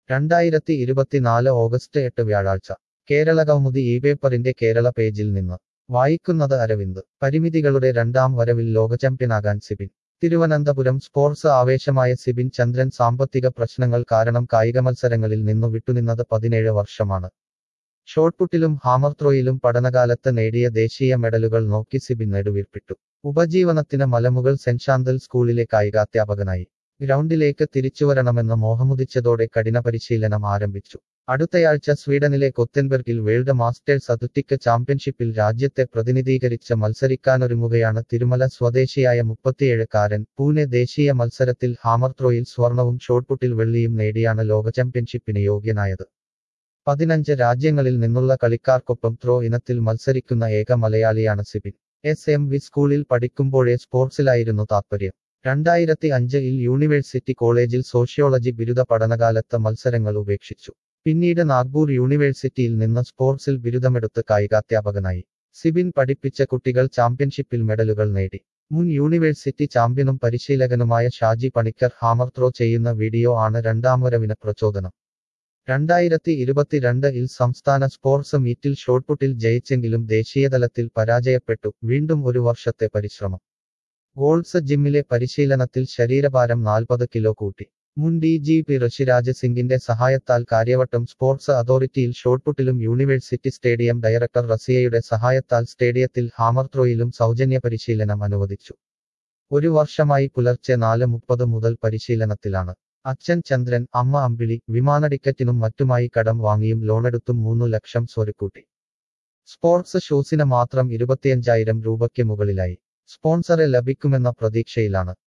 രണ്ടായിരത്തി ഇരുപത്തിനാല് ഓഗസ്റ്റ് എട്ട് വ്യാഴാഴ്ച കേരള കൗമുദി ഈ പേപ്പറിന്റെ കേരള പേജിൽ നിന്ന് വായിക്കുന്നത് അരവിന്ദ് പരിമിതികളുടെ രണ്ടാം വരവിൽ ലോകചാമ്പ്യനാകാൻ സിബിൻ തിരുവനന്തപുരം സ്പോർട്സ് ആവേശമായ സിബിൻ ചന്ദ്രൻ സാമ്പത്തിക പ്രശ്നങ്ങൾ കാരണം കായിക മത്സരങ്ങളിൽ നിന്നു വിട്ടുനിന്നത് പതിനേഴ് വർഷമാണ് ഷോട്ട്പുട്ടിലും ഹാമർ ത്രോയിലും പഠനകാലത്ത് നേടിയ ദേശീയ മെഡലുകൾ നോക്കി സിബിൻ നെടുവീർപ്പിട്ടു ഉപജീവനത്തിന് മലമുകൾ സെന്റ് ശാന്തൽ സ്കൂളിലെ കായികാധ്യാപകനായി ഗ്രൗണ്ടിലേക്ക് തിരിച്ചുവരണമെന്ന് മോഹമുദിച്ചതോടെ കഠിന പരിശീലനം ആരംഭിച്ചു അടുത്തയാഴ്ച സ്വീഡനിലെ കൊത്തൻബർഗിൽ വേൾഡ് മാസ്റ്റേഴ്സ് അത്ലറ്റിക് ചാമ്പ്യൻഷിപ്പിൽ രാജ്യത്തെ പ്രതിനിധീകരിച്ച് മത്സരിക്കാനൊരുങ്ങുകയാണ് തിരുമല സ്വദേശിയായ മുപ്പത്തിയേഴുകാരൻ പൂനെ ദേശീയ മത്സരത്തിൽ ഹാമർ ത്രോയിൽ സ്വർണവും ഷോട്ട്പുട്ടിൽ വെള്ളിയും നേടിയാണ് ലോക ചാമ്പ്യൻഷിപ്പിന് യോഗ്യനായത് പതിനഞ്ച് രാജ്യങ്ങളിൽ നിന്നുള്ള കളിക്കാർക്കൊപ്പം ത്രോ ഇനത്തിൽ മത്സരിക്കുന്ന ഏക മലയാളിയാണ് സിബിൻ എസ് എം വി സ്കൂളിൽ പഠിക്കുമ്പോഴേ സ്പോർട്സിലായിരുന്നു താത്പര്യം രണ്ടായിരത്തി അഞ്ചിൽ യൂണിവേഴ്സിറ്റി കോളേജിൽ സോഷ്യോളജി ബിരുദ പഠനകാലത്ത് മത്സരങ്ങൾ ഉപേക്ഷിച്ചു പിന്നീട് നാഗ്പൂർ യൂണിവേഴ്സിറ്റിയിൽ നിന്ന് സ്പോർട്സിൽ ബിരുദമെടുത്ത് കായികാധ്യാപകനായി സിബിൻ പഠിപ്പിച്ച കുട്ടികൾ ചാമ്പ്യൻഷിപ്പിൽ മെഡലുകൾ നേടി മുൻ യൂണിവേഴ്സിറ്റി ചാമ്പ്യനും പരിശീലകനുമായ ഷാജി പണിക്കർ ഹാമർ ത്രോ ചെയ്യുന്ന വീഡിയോ ആണ് രണ്ടാം വരവിന് പ്രചോദനം രണ്ടായിരത്തി ഇരുപത്തിരണ്ട് ഇൽ സംസ്ഥാന സ്പോർട്സ് മീറ്റിൽ ഷോട്ട്പുട്ടിൽ ജയിച്ചെങ്കിലും ദേശീയതലത്തിൽ പരാജയപ്പെട്ടു വീണ്ടും ഒരു വർഷത്തെ പരിശ്രമം ഗോൾസ് ജിമ്മിലെ പരിശീലനത്തിൽ ശരീരഭാരം നാൽപ്പത് കിലോ കൂട്ടി മുൻ ഡി ജി പി ഋഷിരാജ് സിംഗിന്റെ സഹായത്താൽ കാര്യവട്ടം സ്പോർട്സ് അതോറിറ്റിയിൽ ഷോട്ട്പുട്ടിലും യൂണിവേഴ്സിറ്റി സ്റ്റേഡിയം ഡയറക്ടർ റസിയയുടെ സഹായത്താൽ സ്റ്റേഡിയത്തിൽ ഹാമർ ത്രോയിലും സൗജന്യ പരിശീലനം അനുവദിച്ചു ഒരു വർഷമായി പുലർച്ചെ നാല് മുപ്പത് മുതൽ പരിശീലനത്തിലാണ് അച്ഛൻ ചന്ദ്രൻ അമ്മ അമ്പിളി വിമാന ടിക്കറ്റിനും മറ്റുമായി കടം വാങ്ങിയും ലോണെടുത്തും മൂന്നു ലക്ഷം സ്വരുക്കൂട്ടി സ്പോർട്സ് ഷൂസിന് മാത്രം ഇരുപത്തിയഞ്ചായിരം രൂപയ്ക്ക് മുകളിലായി സ്പോൺസറെ ലഭിക്കുമെന്ന പ്രതീക്ഷയിലാണ്